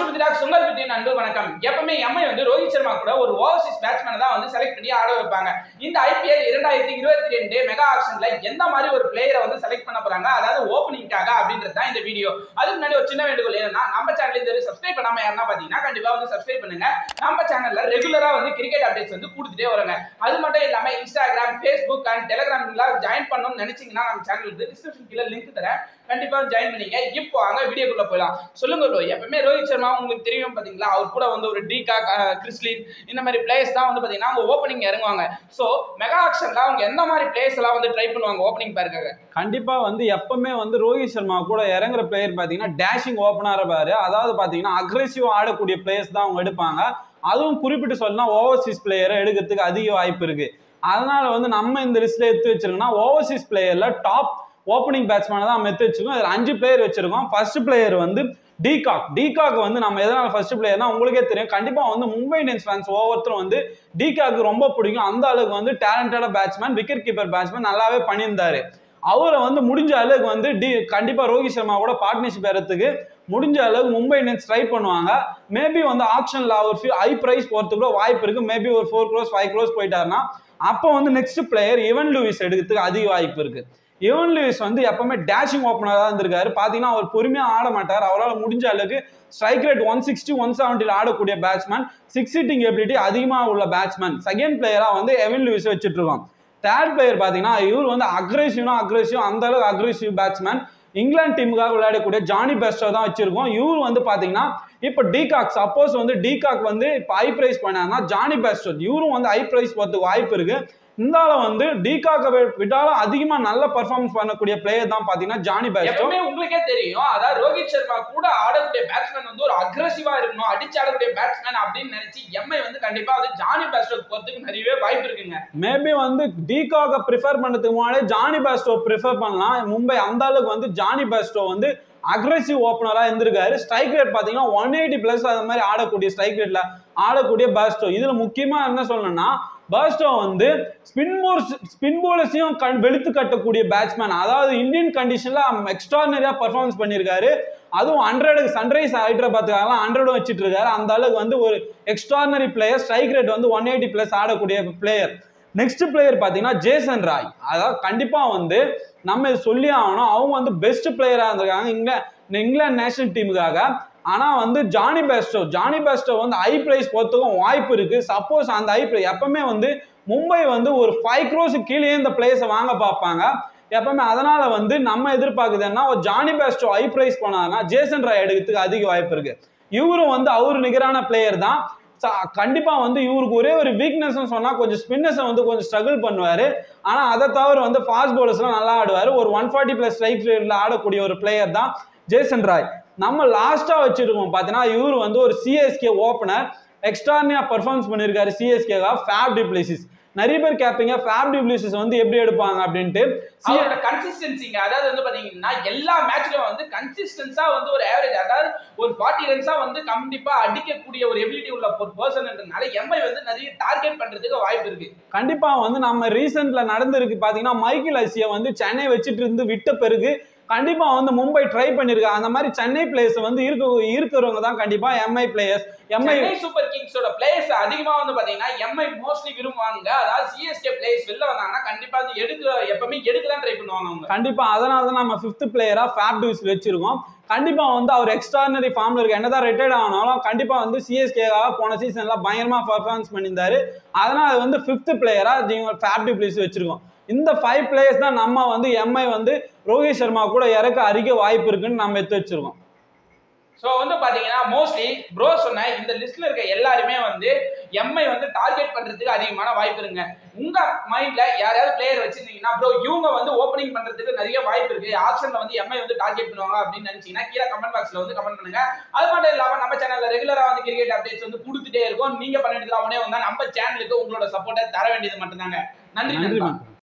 மித்ராக் சுங்கர் பித்தி நண்பு வணக்கம் எப்பவுமே எம்ஐ வந்து ரோஹித் சர்மா கூட ஒரு ஓவர்சீஸ் பேட்ஸ்மேனை தான் வந்து செலக்ட் பண்ணி ஆட வைப்பாங்க இந்த ஐபிஎல் இரண்டாயிரத்தி இருபத்தி ரெண்டு மெகா ஆக்ஷன்ல எந்த மாதிரி ஒரு பிளேயரை வந்து செலக்ட் பண்ண போறாங்க அதாவது ஓப்பனிங்காக அப்படின்றது தான் இந்த வீடியோ அதுக்கு முன்னாடி ஒரு சின்ன வேண்டுகோள் என்னன்னா நம்ம சேனல் இந்த சப்ஸ்கிரைப் பண்ணாம யாருன்னா பாத்தீங்கன்னா கண்டிப்பா வந்து சப்ஸ்கிரைப் பண்ணுங்க நம்ம சேனல்ல ரெகுலரா வந்து கிரிக்கெட் அப்டேட்ஸ் வந்து கொடுத்துட்டே வராங்க அது மட்டும் இல்லாம இன்ஸ்டாகிராம் ஃபேஸ்புக் அண்ட் டெலிகிராம்ல ஜாயின் பண்ணணும்னு நினைச்சீங்கன்னா நம்ம சேனலுக்கு டிஸ்கிரிப்ஷன் கீழே லிங்க் தரேன் கண்டிப்பா ஜாயின் பண்ணீங்க இப்போ வாங்க வீடியோக்குள்ள போயிடலாம் சொல்லுங்க ப்ரோ எப்பவுமே ரோஹித் சர்மா உங்களுக்கு தெரியும் பாத்தீங்களா அவர் கூட வந்து ஒரு டிகா கிறிஸ்லின் இந்த மாதிரி பிளேயர்ஸ் தான் வந்து பாத்தீங்கன்னா அவங்க ஓப்பனிங் இறங்குவாங்க சோ மெகா ஆக்ஷன்ல அவங்க எந்த மாதிரி பிளேயர்ஸ் எல்லாம் வந்து ட்ரை பண்ணுவாங்க ஓப்பனிங் பேருக்காக கண்டிப்பா வந்து எப்பவுமே வந்து ரோஹித் சர்மா கூட இறங்குற பிளேயர் பாத்தீங்கன்னா டேஷிங் ஓப்பனரா பாரு அதாவது பாத்தீங்கன்னா அக்ரெசிவ் ஆடக்கூடிய பிளேயர்ஸ் தான் அவங்க எடுப்பாங்க அதுவும் குறிப்பிட்டு சொல்லலாம் ஓவர்சீஸ் பிளேயரை எடுக்கிறதுக்கு அதிக வாய்ப்பு இருக்கு அதனால வந்து நம்ம இந்த லிஸ்ட்ல எடுத்து வச்சிருக்கோம்னா ஓவர்சீஸ் பிளேயர்ல டாப் ஓப்பனிங் பேட்ஸ்மேனை தான் நம்ம எடுத்து வச்சிருக்கோம் அதில் அஞ்சு பிளேயர் வச்சிருக்கோம் ஃபர்ஸ்ட் பிளேயர் வந்து டிகாக் டிகாக் வந்து நம்ம எதனால ஃபர்ஸ்ட் பிளேயர்னா உங்களுக்கே தெரியும் கண்டிப்பா வந்து மும்பை இந்தியன்ஸ் ஃபேன்ஸ் ஒவ்வொருத்தரும் வந்து டிகாக்கு ரொம்ப பிடிக்கும் அந்த அளவுக்கு வந்து டேலண்டடான பேட்ஸ்மேன் விக்கெட் கீப்பர் பேட்ஸ்மேன் நல்லாவே பண்ணியிருந்தாரு அவரை வந்து முடிஞ்ச அளவுக்கு வந்து டி கண்டிப்பா ரோஹித் சர்மா கூட பார்ட்னர்ஷிப் எடுறதுக்கு முடிஞ்ச அளவுக்கு மும்பை இந்தியன்ஸ் ட்ரை பண்ணுவாங்க மேபி வந்து ஆப்ஷன்ல அவர் ஹை பிரைஸ் போறதுக்கு கூட வாய்ப்பு இருக்கு மேபி ஒரு ஃபோர் க்ரோஸ் ஃபைவ் க்ரோஸ் போயிட்டாருன்னா அப்போ வந்து நெக்ஸ்ட் பிளேயர் இவன் லூயிஸ் எடுக்கிறதுக்கு அதிக வாய்ப்பு இருக்கு இவன் லூயிஸ் வந்து எப்பவுமே டேஷிங் ஓப்பனராக இருந்திருக்காரு பார்த்தீங்கன்னா அவர் பொறுமையாக ஆட மாட்டார் அவரால் முடிஞ்ச அளவுக்கு strike rate one sixty one செவன்ட்டியில் ஆடக்கூடிய பேட்ஸ்மேன் சிக்ஸ் ஹிட்டிங் எபிலிட்டி அதிகமாக உள்ள பேட்ஸ்மேன் செகண்ட் பிளேயராக வந்து எவன் லூயிஸ் வச்சுட்டு இருக்கோம் தேர்ட் பிளேயர் பார்த்தீங்கன்னா இவர் வந்து அக்ரெசிவ்னா அக்ரெசிவ் அந்த அளவுக்கு அக்ரெசிவ் பேட்ஸ்மேன் இங்கிலாந்து டீமுக்காக விளையாடக்கூடிய ஜானி பெஸ்டோ தான் வச்சிருக்கோம் இவர் வந்து பார்த்தீங்கன்னா இப்போ டிகாக் சப்போஸ் வந்து டிகாக் வந்து இப்போ ஹை பிரைஸ் பண்ணாங்கன்னா ஜானி பெஸ்டோ இவரும் வந்து ஹை பிரைஸ் போகிறதுக்கு வாய்ப்பு இருக்கு இருந்தால வந்து டிகாக்க விட்டாலும் அதிகமா நல்ல பர்ஃபார்மன்ஸ் பண்ணக்கூடிய பிளேயர் தான் பாத்தீங்கன்னா ஜானி பெஸ்டோ எப்பவுமே உங்களுக்கே தெரியும் அதாவது ரோஹித் சர்மா கூட ஆடக்கூடிய பேட்ஸ்மேன் வந்து ஒரு அக்ரெசிவா இருக்கணும் அடிச்சு ஆடக்கூடிய பேட்ஸ்மேன் அப்படின்னு நினைச்சு எம்ஐ வந்து கண்டிப்பா வந்து ஜானி பேஸ்டோக்கு போறதுக்கு நிறையவே வாய்ப்பு இருக்குங்க மேபி வந்து டிகாக ப்ரிஃபர் பண்ணதுக்கு முன்னாடி ஜானி பேஸ்டோ ப்ரிஃபர் பண்ணலாம் மும்பை அந்த அளவுக்கு வந்து ஜானி பேஸ்டோ வந்து அக்ரெசிவ் ஓப்பனரா இருந்திருக்காரு ஸ்ட்ரைக் ரேட் பாத்தீங்கன்னா ஒன் எயிட்டி பிளஸ் அது மாதிரி ஆடக்கூடிய ஸ்ட்ரைக் ரேட்ல ஆடக்கூடிய பேஸ்டோ இதுல முக்கியமா என்ன சொல்லணும்னா பர்ஸ்டோ வந்து ஸ்பின் போர்ஸ் ஸ்பின் போலர்ஸையும் கண் வெளுத்து கட்டக்கூடிய பேட்ஸ்மேன் அதாவது இந்தியன் கண்டிஷன்ல எக்ஸ்ட்ரானரியா பர்ஃபார்மன்ஸ் பண்ணியிருக்காரு அதுவும் ஹண்ட்ரடுக்கு சன்ரைஸ் ஹைதராபாத்துக்காகலாம் ஹண்ட்ரடும் வச்சுட்டு இருக்காரு அந்த அளவுக்கு வந்து ஒரு எக்ஸ்ட்ரானரி பிளேயர் ஸ்ட்ரைக் ரேட் வந்து ஒன் எயிட்டி பிளஸ் ஆடக்கூடிய பிளேயர் நெக்ஸ்ட் பிளேயர் பார்த்தீங்கன்னா ஜேசன் ராய் அதாவது கண்டிப்பாக வந்து நம்ம இது சொல்லி ஆகணும் அவங்க வந்து பெஸ்ட் பிளேயராக இருந்திருக்காங்க இங்கிலாந்து இங்கிலாந்து நேஷனல் டீமுக்காக ஆனால் வந்து ஜானி பெஸ்டோ ஜானி பெஸ்டோ வந்து ஹை ப்ரைஸ் போகிறதுக்கும் வாய்ப்பு இருக்குது சப்போஸ் அந்த ஹை ப்ரைஸ் எப்பவுமே வந்து மும்பை வந்து ஒரு ஃபைவ் க்ரோஸுக்கு கீழே இந்த பிளேஸை வாங்க பார்ப்பாங்க எப்பவுமே அதனால வந்து நம்ம எதிர்பார்க்குதுன்னா ஒரு ஜானி பெஸ்டோ ஹை ப்ரைஸ் போனாங்கன்னா ஜேசன் ராய் எடுக்கிறதுக்கு அதிக வாய்ப்பு இருக்கு இவரும் வந்து அவர் நிகரான பிளேயர் தான் கண்டிப்பா வந்து இவருக்கு ஒரே ஒரு வீக்னஸ் சொன்னா கொஞ்சம் ஸ்பின்னர்ஸை வந்து கொஞ்சம் ஸ்ட்ரகிள் பண்ணுவாரு ஆனா அதை தவிர வந்து ஃபாஸ்ட் பவுலர்ஸ்லாம் நல்லா ஆடுவார் ஒரு ஒன் ஃபார்ட்டி பிளஸ் ஸ்ட்ரைக் ரேட்ல ஆடக்கூடிய ஒரு பிளேயர் தான் ஜேசன் ராய் நம்ம லாஸ்டா வச்சிருக்கோம் பார்த்தீங்கன்னா இவர் வந்து ஒரு சிஎஸ்கே ஓப்பனர் எக்ஸ்ட்ரானியா பர்ஃபார்மன்ஸ் பண்ணியிருக்காரு சிஎஸ்கேகா ஃபேப் டிப்ளேசிஸ் நிறைய பேர் கேட்பீங்க ஃபேப் டிப்ளேசிஸ் வந்து எப்படி எடுப்பாங்க அப்படின்ட்டு அவரோட கன்சிஸ்டன்சிங்க அதாவது வந்து பாத்தீங்கன்னா எல்லா மேட்ச்லயும் வந்து கன்சிஸ்டன்ஸா வந்து ஒரு ஆவரேஜ் அதாவது ஒரு ஃபார்ட்டி ரன்ஸா வந்து கண்டிப்பா அடிக்கக்கூடிய ஒரு எபிலிட்டி உள்ள ஒரு பர்சன்ன்றதுனால எம்ஐ வந்து நிறைய டார்கெட் பண்றதுக்கு வாய்ப்பு இருக்கு கண்டிப்பா வந்து நம்ம ரீசெண்ட்ல நடந்திருக்கு பாத்தீங்கன்னா மைக்கேல் ஐசியா வந்து சென்னை வச்சுட்டு இருந்து விட்ட பிறகு கண்டிப்பா வந்து மும்பை ட்ரை பண்ணிருக்காங்க அந்த மாதிரி சென்னை பிளேயர்ஸ் வந்து இருக்க இருக்கிறவங்க தான் கண்டிப்பா MI players MI Chennai super கிங்ஸோட பிளேயர்ஸ் அதிகமா வந்து பாத்தீங்கன்னா எம்ஐ மோஸ்ட்லி விரும்புவாங்க அதாவது சிஎஸ்கே பிளேயர்ஸ் வெளில வந்தாங்கன்னா கண்டிப்பா அது எடுக்க எப்பவுமே எடுக்க தான் ட்ரை பண்ணுவாங்க அவங்க கண்டிப்பா அதனால தான் நம்ம ஃபிஃப்த் பிளேயரா ஃபேப் டியூஸ் வச்சிருக்கோம் கண்டிப்பா வந்து அவர் எக்ஸ்ட்ரானரி ஃபார்ம்ல இருக்க என்னதான் ரிட்டையர்ட் ஆனாலும் கண்டிப்பா வந்து சிஎஸ்கேவாக போன சீசன்ல பயங்கரமா பர்ஃபார்மன்ஸ் பண்ணியிருந்தாரு அதனால வந்து ஃபிஃப்த் பிளேயரா ஃபேப் டியூப்ளிஸ் வச்சிருக்கோம் இந்த ஃபைவ் பிளேயர்ஸ் தான் நம்ம வந்து எம்ஐ வந்து ரோஹித் சர்மா கூட இறக்க அதிக வாய்ப்பு இருக்குன்னு நம்ம எடுத்து வச்சிருக்கோம் ஸோ வந்து பாத்தீங்கன்னா மோஸ்ட்லி ப்ரோ சொன்ன இந்த லிஸ்ட்ல இருக்க எல்லாருமே வந்து எம்ஐ வந்து டார்கெட் பண்றதுக்கு அதிகமான வாய்ப்பு இருங்க உங்க மைண்ட்ல யாராவது பிளேயர் வச்சிருந்தீங்கன்னா ப்ரோ இவங்க வந்து ஓப்பனிங் பண்றதுக்கு நிறைய வாய்ப்பு இருக்கு ஆப்ஷன்ல வந்து எம்ஐ வந்து டார்கெட் பண்ணுவாங்க அப்படின்னு நினைச்சீங்கன்னா கீழே கமெண்ட் பாக்ஸ்ல வந்து கமெண்ட் பண்ணுங்க அது மட்டும் இல்லாம நம்ம சேனல்ல ரெகுலரா வந்து கிரிக்கெட் அப்டேட்ஸ் வந்து கொடுத்துட்டே இருக்கும் நீங்க பண்ணிட்டு உடனே வந்தா நம்ம சேனலுக்கு உங்களோட சப்போர்ட்டை தர வேண்டியது மட்டும்தாங்க நன்றி நன்றி நண்பா மேம்